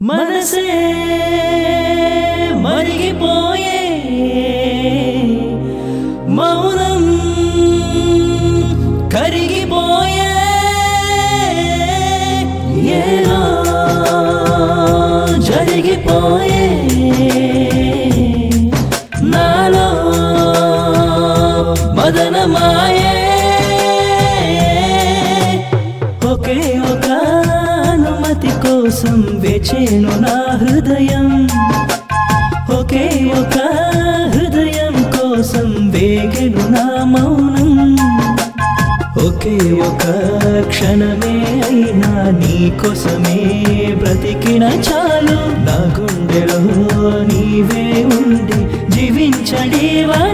మనసే మరిగిపోయే మౌనం కరిగిపోయే ఏదో జరిగిపోయే నాలో మదనమాయే ఒకే ఒక అనుమతి కోసం వేచేను నా హృదయం ఒకే ఒక హృదయం కోసం వేగెను నా మౌనం ఒకే ఒక క్షణమే అయినా నీ కోసమే బ్రతికిన చాలు నా గుండెలో నీవే ఉండి జీవించడేవా